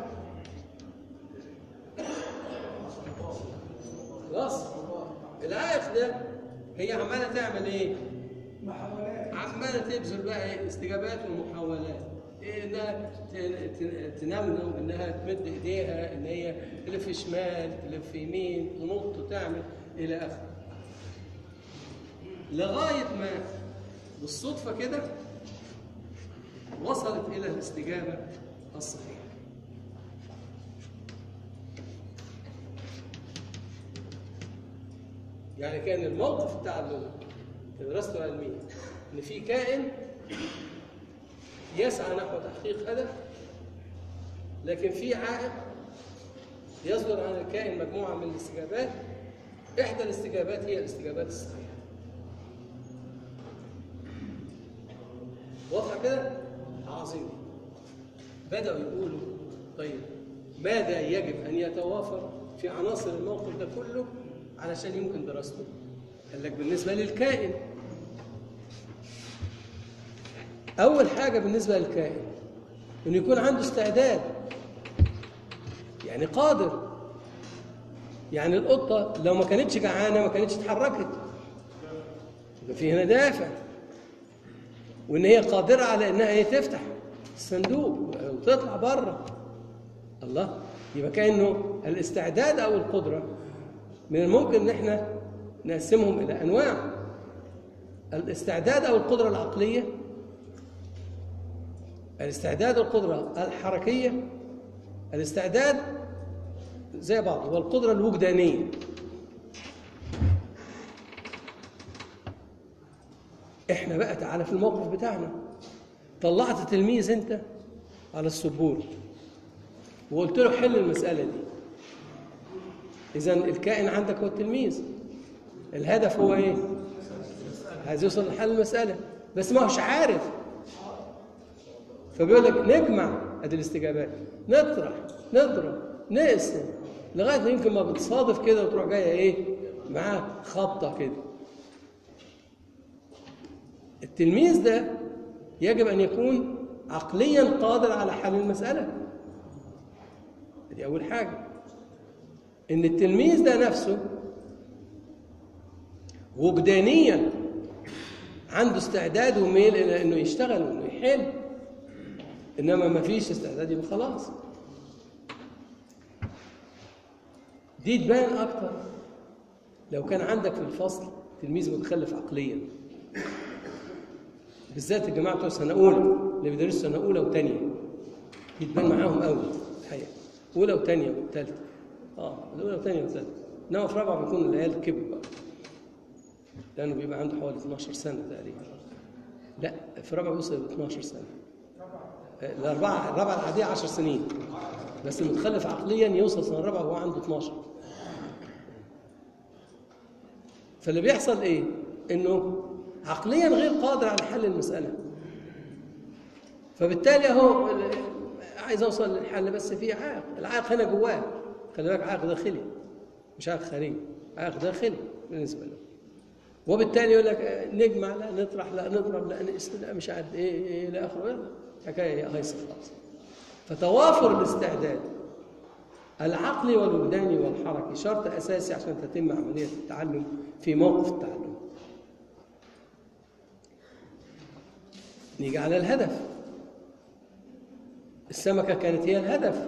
خلاص العائق ده هي عماله تعمل ايه عماله تبذل بقى إيه؟ استجابات ومحاولات إيه انها ت- ت- تنمنم انها تمد ايديها ان هي تلف شمال تلف يمين تنط تعمل الى اخره لغايه ما بالصدفه كده وصلت الى الاستجابه الصحيحه يعني كان الموقف التعلمي في دراسته العلميه ان في كائن يسعى نحو تحقيق هدف لكن في عائق يصدر عن الكائن مجموعه من الاستجابات احدى الاستجابات هي الاستجابات الصحيحه واضحه كده عظيم بداوا يقولوا طيب ماذا يجب ان يتوافر في عناصر الموقف ده كله علشان يمكن دراسته قال لك بالنسبه للكائن اول حاجه بالنسبه للكائن انه يكون عنده استعداد يعني قادر يعني القطه لو ما كانتش جعانه ما كانتش اتحركت يبقى في هنا دافع وان هي قادره على انها هي تفتح الصندوق وتطلع بره الله يبقى كانه الاستعداد او القدره من الممكن ان احنا نقسمهم الى انواع الاستعداد او القدره العقليه الاستعداد القدره الحركيه الاستعداد زي بعض والقدره الوجدانيه احنا بقى تعالى في الموقف بتاعنا طلعت تلميذ انت على السبوره وقلت له حل المساله دي اذا الكائن عندك هو التلميذ الهدف هو ايه عايز يوصل لحل المساله بس ما هوش عارف فبيقول لك نجمع ادي الاستجابات نطرح نضرب نقسم لغايه ما يمكن ما بتصادف كده وتروح جايه ايه معاه خبطه كده التلميذ ده يجب ان يكون عقليا قادر على حل المساله دي اول حاجه ان التلميذ ده نفسه وجدانيا عنده استعداد وميل الى انه يشتغل وانه يحل انما ما فيش استعداد يبقى خلاص دي تبان اكتر لو كان عندك في الفصل تلميذ متخلف عقليا بالذات الجماعه بتوع سنه اولى اللي بيدرسوا سنه اولى وثانيه دي تبان معاهم قوي الحقيقه اولى وثانيه وثالثه اه الاولى وثانيه وثالثه انما في رابعه بيكون العيال كبر بقى لانه بيبقى عنده حوالي 12 سنه تقريبا لا في رابعه بيوصل ل 12 سنه الأربعة الرابعة العادية 10 سنين بس المتخلف عقليا يوصل سنة الرابعة وهو عنده 12 فاللي بيحصل إيه؟ إنه عقليا غير قادر على حل المسألة فبالتالي أهو عايز أوصل للحل بس في عائق العائق هنا جواه خلي بالك عائق داخلي مش عائق خارجي عائق داخلي بالنسبة له وبالتالي يقول لك نجمع لا نطرح لا نضرب لا نقسم لا مش عارف ايه ايه الى اخره حكايه هيصه خالص فتوافر الاستعداد العقلي والوجداني والحركي شرط اساسي عشان تتم عمليه التعلم في موقف التعلم نيجي على الهدف السمكه كانت هي الهدف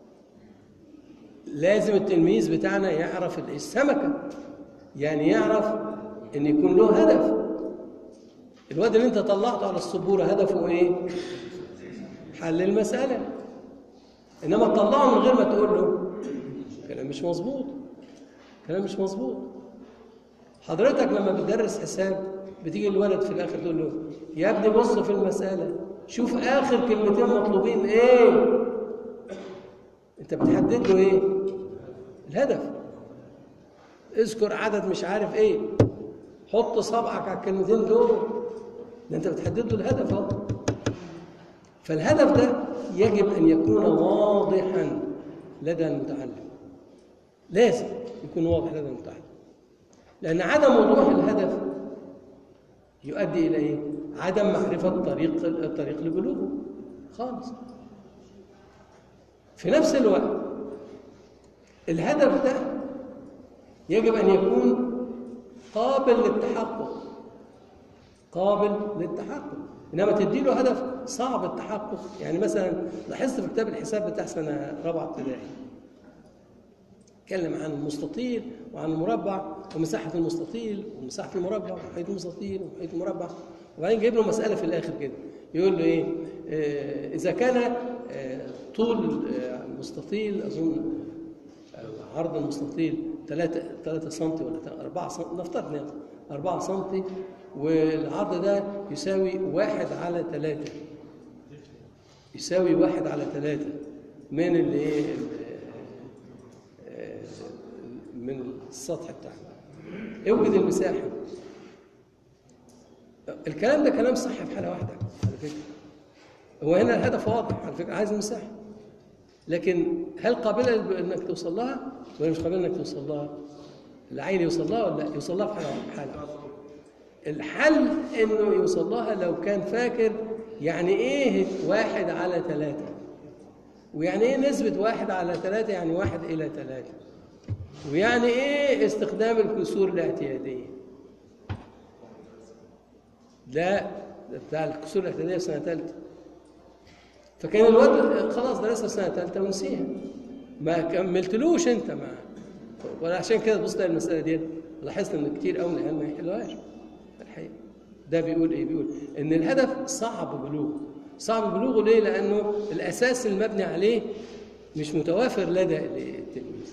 لازم التلميذ بتاعنا يعرف السمكه يعني يعرف ان يكون له هدف الواد اللي انت طلعته على السبوره هدفه ايه حل المساله انما تطلعه من غير ما تقول له كلام مش مظبوط كلام مش مظبوط حضرتك لما بتدرس حساب بتيجي الولد في الاخر تقول له يا ابني بص في المساله شوف اخر كلمتين مطلوبين ايه انت بتحدد له ايه الهدف اذكر عدد مش عارف ايه حط صبعك على الكلمتين دول ده انت بتحدد له الهدف اهو فالهدف ده يجب ان يكون واضحا لدى المتعلم لازم يكون واضح لدى المتعلم لان عدم وضوح الهدف يؤدي الى ايه عدم معرفه طريق الطريق لبلوغه خالص في نفس الوقت الهدف ده يجب ان يكون قابل للتحقق قابل للتحقق انما تدي له هدف صعب التحقق يعني مثلا لاحظت في كتاب الحساب بتاع سنه رابعه ابتدائي اتكلم عن المستطيل وعن المربع ومساحه المستطيل ومساحه المربع ومحيط المستطيل ومحيط المربع وبعدين جايب له مساله في الاخر كده يقول له ايه آه اذا كان آه طول آه المستطيل اظن آه، عرض المستطيل 3 3 سم ولا 4 سم نفترض يعني 4 سم والعرض ده يساوي واحد على ثلاثة يساوي واحد على ثلاثة من اللي ايه آه، من السطح بتاعنا اوجد المساحة الكلام ده كلام صح في حالة واحدة على فكرة هو هنا الهدف واضح على فكرة عايز المساحة لكن هل قابلة انك توصل لها ولا مش قابلة انك توصل لها العين يوصل لها ولا لا يوصل لها في حالة واحدة حالة الحل انه يوصل لها لو كان فاكر يعني ايه واحد على ثلاثة ويعني ايه نسبة واحد على ثلاثة يعني واحد إلى ثلاثة ويعني ايه استخدام الكسور الاعتيادية ده بتاع الكسور الاعتيادية في سنة ثالثة فكان الواد خلاص درسها في سنة ثالثة ونسيها ما كملتلوش انت ما ولا عشان كده تبص تلاقي المسألة ديت لاحظت ان كتير قوي من العيال ما يحلوهاش الحقيقة ده بيقول ايه بيقول ان الهدف صعب بلوغه صعب بلوغه ليه لانه الاساس المبني عليه مش متوافر لدى التلميذ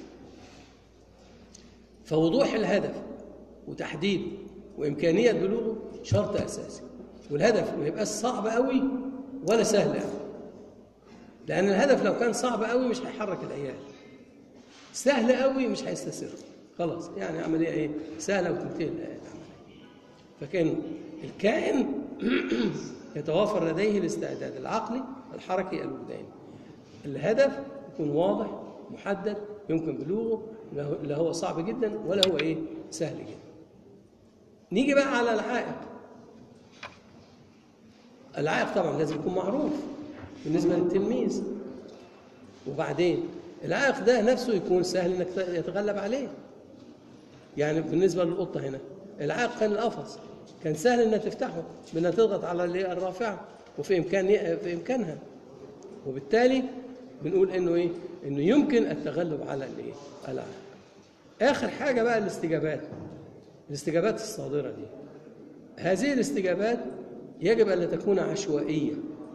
فوضوح الهدف وتحديده وامكانيه بلوغه شرط اساسي والهدف ما يبقاش صعب قوي ولا سهل قوي لان الهدف لو كان صعب قوي مش هيحرك العيال سهل قوي مش هيستسر خلاص يعني عمليه ايه سهله وتنتهي العمليه فكان الكائن يتوافر لديه الاستعداد العقلي الحركي الوجداني الهدف يكون واضح محدد يمكن بلوغه لا هو صعب جدا ولا هو ايه سهل جدا نيجي بقى على العائق العائق طبعا لازم يكون معروف بالنسبه للتلميذ وبعدين العائق ده نفسه يكون سهل انك يتغلب عليه يعني بالنسبه للقطه هنا العائق كان القفص كان سهل انك تفتحه بانك تضغط على اللي الرافعه وفي امكان في امكانها وبالتالي بنقول انه ايه انه يمكن التغلب على الايه العائق اخر حاجه بقى الاستجابات الاستجابات الصادره دي هذه الاستجابات يجب الا تكون عشوائيه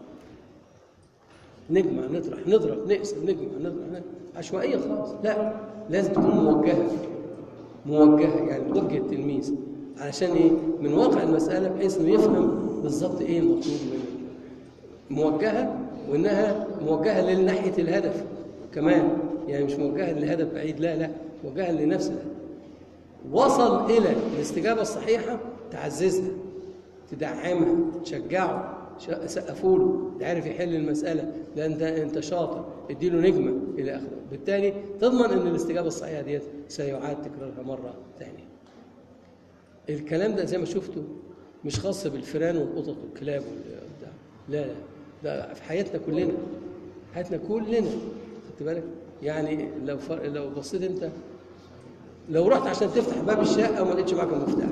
نجمع نطرح نضرب نقسم نجمع نطرح عشوائيه خالص لا لازم تكون موجهه موجهه يعني توجه التلميذ علشان ايه من واقع المساله بحيث انه يفهم بالظبط ايه المطلوب منه موجهه وانها موجهه لناحيه الهدف كمان يعني مش موجهه لهدف بعيد لا لا موجهه لنفس الهدف وصل الى الاستجابه الصحيحه تعززها تدعمها تشجعه سقفوا له عارف يحل المساله ده انت انت شاطر اديله نجمه الى اخره بالتالي تضمن ان الاستجابه الصحيحه ديت سيعاد تكرارها مره ثانيه الكلام ده زي ما شفتوا مش خاص بالفئران والقطط والكلاب والبتاع لا لا ده في حياتنا كلنا حياتنا كلنا خدت بالك يعني لو فر... لو بصيت انت لو رحت عشان تفتح باب الشقه وما لقيتش معاك المفتاح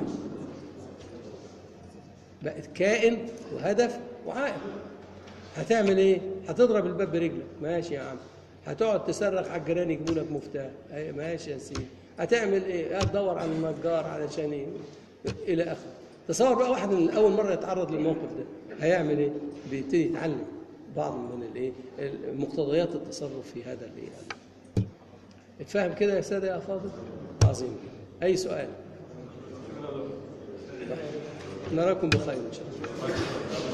بقت كائن وهدف وعائق هتعمل ايه هتضرب الباب برجلك ماشي يا عم هتقعد تصرخ على الجيران يجيبوا لك مفتاح ماشي يا سيدي هتعمل ايه هتدور على النجار علشان ايه الى اخره تصور بقى واحد من اول مره يتعرض للموقف ده هيعمل ايه بيبتدي يتعلم بعض من الايه مقتضيات التصرف في هذا الايه اتفهم كده يا ساده يا افاضل عظيم اي سؤال نراكم بخير ان شاء الله